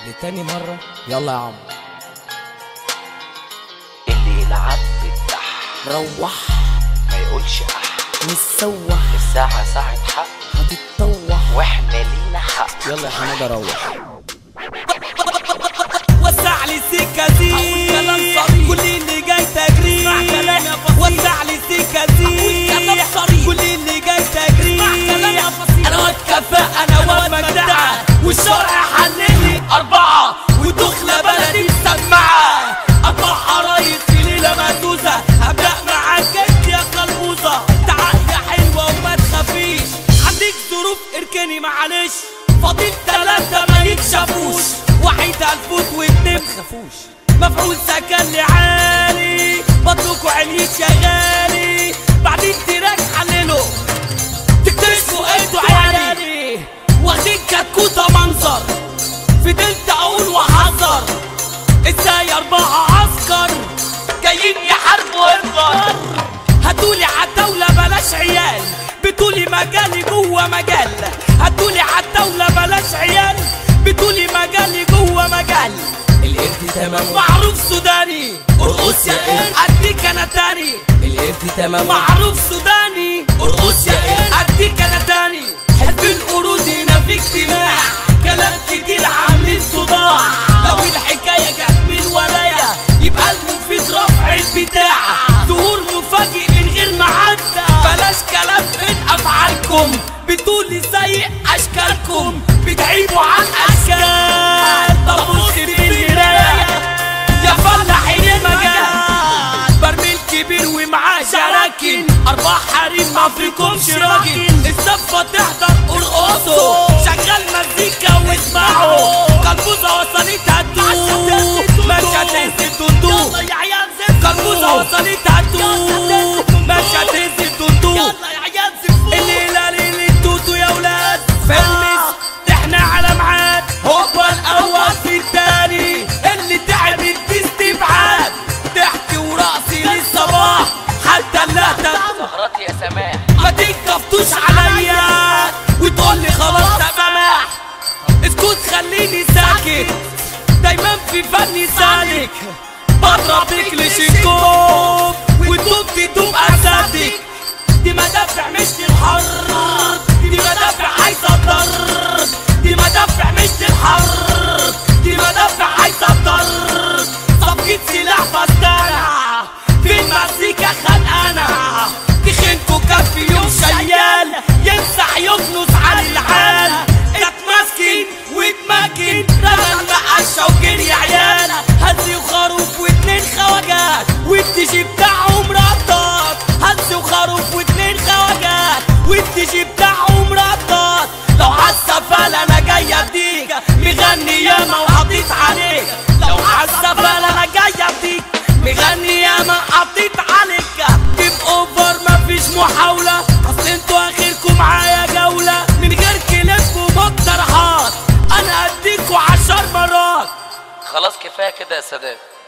لتاني مرة يلا يا عم اللي يلعب بالتح روح ما يقولش اح نسوح الساعة ساعة حق هتتطوح واحنا لينا حق يلا يا حمادة روح وسع لي سكة دي كل اللي جاي تجري وسع لي سكة دي كل اللي جاي تجري انا واد كفاء انا واد مجدعة والشرع حللي أربعة ودخلة بلدي مسمعة أربع عرايس في ليلة مدوسة هبدأ معاك انت يا قلبوزة تعال يا حلوة وما تخافيش عندك ظروف اركني معلش فاضل تلاتة ما يكشفوش واحد هنفوت واتنين متخافوش مفعول سكن لي عالي بطلكوا عليك يا غالي بعدين تراك حلله تكتشفوا انتوا عيالي واخدين كتكوتة منظر فضلت اقول واحذر ازاي اربعة عسكر جايين يحاربوا انظر هاتولي عالدولة بلاش عيال بتقولي مجالي جوه مجال هاتولي عالدولة بلاش عيال بتقولي مجالي جوه مجال القرد تمام معروف سوداني ارقص يا قرد اديك انا تاني القرد تمام معروف سوداني ارقص يا قرد اديك انا تاني حزب القرود هنا في اجتماع كلام كتير عاملين صداع لو الحكايه جت من ورايا يبقى المفيد رفع البتاع ظهور مفاجئ من غير ميعاد بلاش كلام من افعالكم بتقولي سيء اشكالكم بتعيبوا عن اشكال طب بص في المرايه يا فلاحين المجال برميل كبير ومعاه شراكن اربع حريم ما فيكمش راجل الزفه تحضر ارقصوا شغال مزيكا واسمعوا كلبوزه وصلت هتدو مش هتنزل تندو كلبوزه وصلت هتدو مش هتنزل تندو الليله ليله توتو يا ولاد فلس احنا على ميعاد هو الاول في التاني اللي تعب استبعاد ضحك ورقصي للصباح حتى اللهتة سهرات يا سماح ما تكفتوش عليا وتقول لي خلاص سماح اسكت خليني ساكت دايما في فني سالك بضرب كليشينكوف وتوب تدوب اساتك دي مدافع مش للحرب دي مدافع عايزه الضرب دي مدافع مش للحرب دي مدافع عايزه الضرب صفقة سلاح بستانة في المزيكا خانقانة تخنكوا كان في يوم شيال يمسح يكنس على العال اتمسكن واتمكن رمى المقشة وجري عيال هزي وخروف واتنين خواجات والتجي بتاعهم رطات هزي وخروف واتنين خواجات والتجي بتاعهم رطات لو عالسفالة انا جاي اديك مغني ياما وحطيت عليك لو عالسفالة انا جاي اديك مغني ياما حطيت عليك جيب اوفر مفيش محاولة اصل انتوا اخركم معايا جولة من غير كلاب ومقترحات انا اديكوا عشر مرات خلاص كفاية كده يا سادات